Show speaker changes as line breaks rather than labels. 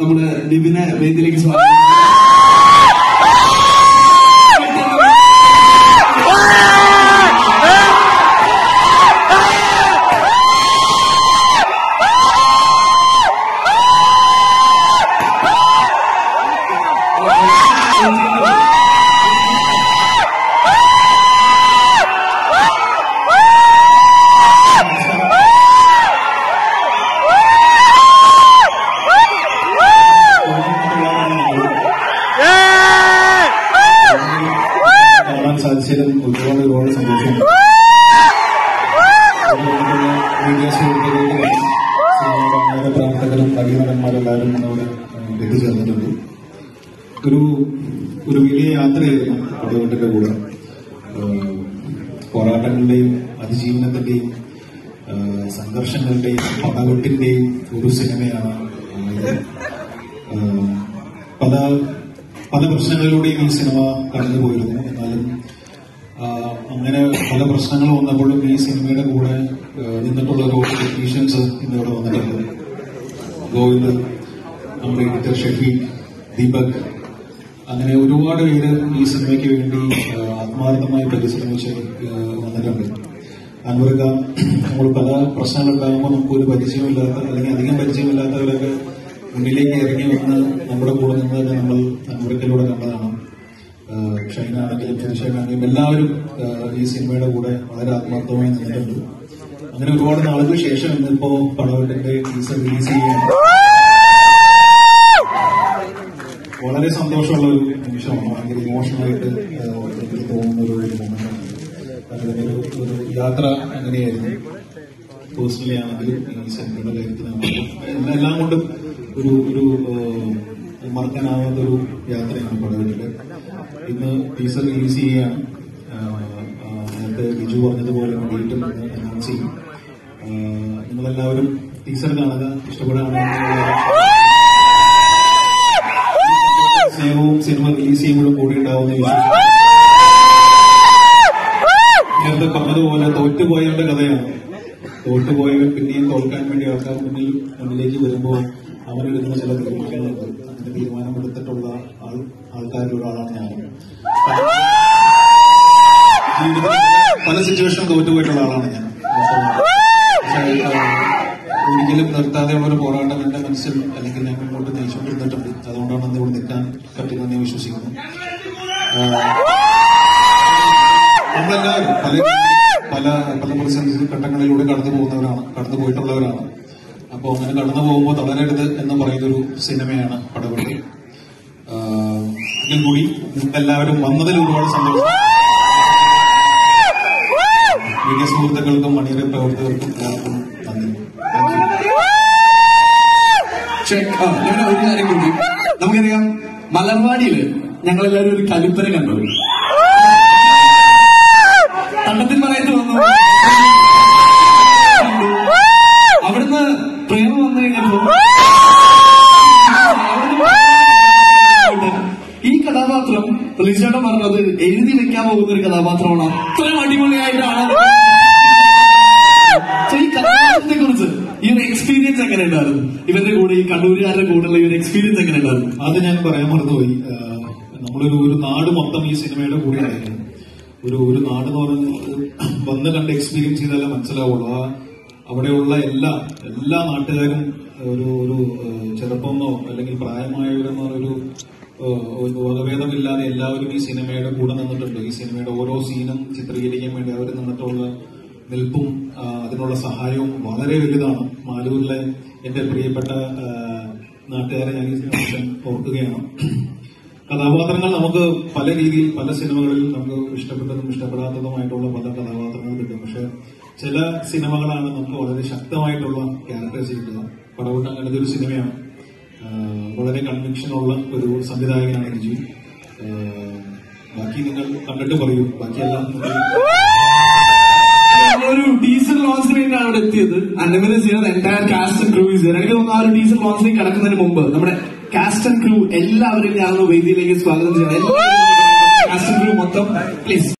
നമ്മുടെ ലിബിനെ വേദിയിലേക്ക് സ്വാഗതം
കാണാൻ സാധിച്ചതിൽ ഒരുപാട് ഒരുപാട് സന്തോഷമുണ്ട് അതുകൊണ്ടുതന്നെ മീഡിയ സുഹൃത്തുക്കളുടെ സിനിമാ പ്രവർത്തകരും നടീനടന്മാരെല്ലാവരും നമ്മുടെ എത്തിച്ചേർന്നിട്ടുണ്ട് ഒരു ഒരു വലിയ യാത്രയായിരുന്നു പടവട്ടിന്റെ കൂടെ ഏഹ് പോരാട്ടങ്ങളുടെയും അതിജീവനത്തിന്റെയും ഏഹ് സംഘർഷങ്ങളുടെയും പടവെട്ടിന്റെയും ഒരു സിനിമയാണ് ഇത്. ഏഹ് പല പല പ്രശ്നങ്ങളിലൂടെയും ഈ സിനിമ കടന്നുപോയിരുന്നു എന്നാലും ആ, അങ്ങനെ പല പ്രശ്നങ്ങൾ വന്നപ്പോഴും ഈ സിനിമയുടെ കൂടെ ആ, നിന്നിട്ടുള്ള ഒരു ടെക്നീഷ്യൻസ് ഇന്നിവിടെ വന്നിട്ടുണ്ട് ഗോവിന്ദ് നമ്മുടെ എഡിറ്റർ ഷഫീഖ് ദീപക് അങ്ങനെ ഒരുപാട് പേര് ഈ സിനിമയ്ക്ക് വേണ്ടി ആ, ആത്മാർത്ഥമായി പരിശ്രമിച്ച് ആ, വന്നിട്ടുണ്ട് അൻവർക്ക നമ്മൾ പല പ്രശ്നങ്ങൾ ഉണ്ടാകുമ്പോൾ നമുക്ക് ഒരു പരിചയമില്ലാത്ത അല്ലെങ്കിൽ അധികം പരിചയമില്ലാത്തവരൊക്കെ മുന്നിലേക്ക് ഇറങ്ങി വന്ന് നമ്മുടെ കൂടെ നിന്ന് തന്നെ നമ്മൾ അൻവർക്കിലൂടെ കണ്ടതാണ് ആഹ് ഷൈനാണെങ്കിലും ഫിനിഷാണെങ്കിലും എല്ലാവരും ആഹ് ഈ സിനിമയുടെ കൂടെ വളരെ ആത്മാർത്ഥമായി നിന്നിട്ടുണ്ട് അങ്ങനെ ഒരുപാട് നാളുകൾക്ക് ശേഷം ഇന്നിപ്പോ പടവട്ടിന്റെ ടീസർ റിലീസ് ചെയ്യുകയാണ് വളരെ സന്തോഷമുള്ള ഒരു നിമിഷമാണ് ഭയങ്കര ഇമോഷണലായിട്ട് എനിക്ക് തോന്നുന്ന ഒരു മൊമെന്റാണ് അതിന്റെ ഒരു ഒരു യാത്ര അങ്ങനെയായിരുന്നു പേഴ്സണലി ആണെങ്കിലും ഈ സിനിമയുടെ കാര്യത്തിലാണെങ്കിലും എല്ലാം കൊണ്ടും ഒരു ഒരു ആഹ് മറക്കാനാവാത്ത ഒരു യാത്രയാണ് പടവട്ടില് ഇന്ന് ടീസർ റിലീസ് ചെയ്യുകയാണ് ആഹ് ആഹ് നേരത്തെ ബിജു പറഞ്ഞതുപോലെ ഡേറ്റും അനൗൺസ് ചെയ്യും ആഹ് നിങ്ങളെല്ലാവരും ടീസർ കാണുക ഇഷ്ടപ്പെടുകയാണെന്നുള്ള സ്നേഹവും സിനിമ റിലീസ് ചെയ്യുമ്പോഴും കൂടി ഉണ്ടാവുന്ന വിശ്വാസം നേരത്തെ പറഞ്ഞതുപോലെ തോറ്റുപോയവരുടെ കഥയാണ് തോറ്റുപോയവൻ പിന്നെയും തോൽക്കാൻ വേണ്ടി ആൾക്കാർ മുന്നിൽ മുന്നിലേക്ക് വരുമ്പോൾ അവരെടുക്കുന്ന ചില തീരുമാനങ്ങളുണ്ട് അങ്ങനെ തീരുമാനമെടുത്തിട്ടുള്ള ആൾ ആൾക്കാരിൽ ഒരാളാണ് ഞാൻ ജീവിതത്തിൽ പല സിറ്റുവേഷനും തോറ്റുപോയിട്ടുള്ള ആളാണ് ഞാൻ പക്ഷേ, ആ, ഒരിക്കലും നിർത്താതെയുള്ള ഒരു പോരാട്ടം എന്റെ മനസ്സിൽ അല്ലെങ്കിൽ ഞാൻ മുന്നോട്ട് നയിച്ചുകൊണ്ടിരുന്നിട്ടുണ്ട് അതുകൊണ്ടാണ് അന്ന് ഇവിടെ നിൽക്കാൻ പറ്റുന്നതെന്ന് ഞാൻ വിശ്വസിക്കുന്നു ആ, നമ്മളെല്ലാവരും പല പല പല പ്രതിസന്ധി ഘട്ടങ്ങളിലൂടെ കടന്നു പോകുന്നവരാണ് കടന്നു പോയിട്ടുള്ളവരാണ് അപ്പോൾ അങ്ങനെ കടന്നു പോകുമ്പോൾ തളരരുത് എന്ന് പറയുന്നൊരു സിനിമയാണ് പടവെട്ടി ഇതിൽ കൂടി എല്ലാവരും വന്നതിൽ ഒരുപാട് സന്തോഷം മീഡിയ സുഹൃത്തുക്കൾക്കും മണിയറ പ്രവർത്തകർക്കും എല്ലാവർക്കും നന്ദി താങ്ക് യു
ചെക്ക് ആ ഞാൻ ഒരു കാര്യം കൂടി നമുക്കറിയാം മലർവാടിയില് ഞങ്ങളെല്ലാവരും ഒരു കലിപ്പന കണ്ടു തണ്ടത്തിൽ പറയുന്നു വന്നു അവിടുന്ന് പ്രേമം വന്നു കഴിഞ്ഞപ്പോ ഈ കഥാപാത്രം റിച്ചേട്ടൻ പറഞ്ഞത് എഴുതി വെക്കാൻ പോകുന്ന ഒരു കഥാപാത്രമാണ് അത്രയും അടിപൊളിയായിട്ടാണ് So, ഈ കഥാപാത്രത്തെ കുറിച്ച് ഈ ഒരു എക്സ്പീരിയൻസ് എങ്ങനെ ഉണ്ടായിരുന്നു ഇവന്റെ കൂടെ ഈ കണ്ണൂരുകാരുടെ കൂടെയുള്ള ഈ ഒരു എക്സ്പീരിയൻസ് എങ്ങനെ ഉണ്ടായിരുന്നു
അത് ഞാൻ പറയാൻ മറന്നുപോയി ആഹ് നമ്മളൊരു ഒരു നാട് മൊത്തം ഈ സിനിമയുടെ കൂടെ ആയിരുന്നു ഒരു ഒരു നാട് എന്ന് പറയുന്നത് വന്ന് കണ്ട് എക്സ്പീരിയൻസ് ചെയ്താലേ മനസ്സിലാവുള്ളൂ ആ അവിടെയുള്ള എല്ലാ എല്ലാ നാട്ടുകാരും ഒരു ഒരു ആഹ് ചെറുപ്പമെന്നോ അല്ലെങ്കിൽ പ്രായമായവരെന്നോ ഒരു ആഹ് ഒരു വകഭേദമില്ലാതെ എല്ലാവരും ഈ സിനിമയുടെ കൂടെ നിന്നിട്ടുണ്ട് ഈ സിനിമയുടെ ഓരോ സീനും ചിത്രീകരിക്കാൻ വേണ്ടി അവർ നിന്നിട്ടുള്ള നിൽപ്പും ആ, അതിനുള്ള സഹായവും വളരെ വലുതാണ് മാലൂരിലെ എന്റെ പ്രിയപ്പെട്ട ആ, നാട്ടുകാരെ ഞാൻ ഈ നിമിഷം ഓർക്കുകയാണ് കഥാപാത്രങ്ങൾ നമുക്ക് പല രീതിയിൽ പല സിനിമകളിൽ നമുക്ക് ഇഷ്ടപ്പെട്ടതും ഇഷ്ടപ്പെടാത്തതുമായിട്ടുള്ള പല കഥാപാത്രങ്ങൾ കിട്ടും പക്ഷെ ചില സിനിമകളാണ് നമുക്ക് വളരെ ശക്തമായിട്ടുള്ള ക്യാരക്ടേഴ്സ് കിട്ടുക പടവട്ടം അങ്ങനത്തെ ഒരു സിനിമയാണ് ആ, വളരെ കൺവിക്ഷനുള്ള ഒരു സംവിധായകനാണ് രജി ആ, ബാക്കി നിങ്ങൾ കണ്ടിട്ട് പറയൂ ബാക്കിയെല്ലാം നിങ്ങൾ
ഒരു ഡീസൽ ലോഞ്ച് സ്ക്രീനിലാണ് അവിടെ എത്തിയത് അന്നമിന് ചെയ്യുന്നത് entire cast and crew is എനിക്ക് തോന്നുന്നു ആ ഒരു ഡീസൽ ലോഞ്ച് സ്ക്രീൻ കിടക്കുന്നതിന് മുമ്പ് നമ്മുടെ കാസ്റ്റ് ആൻഡ് ക്രൂ എല്ലാവരെയും ഞാൻ വേദിയിലേക്ക് സ്വാഗതം ചെയ്യണം കാസ്റ്റ് ആൻഡ് ക്രൂ മൊത്തം പ്ലീസ്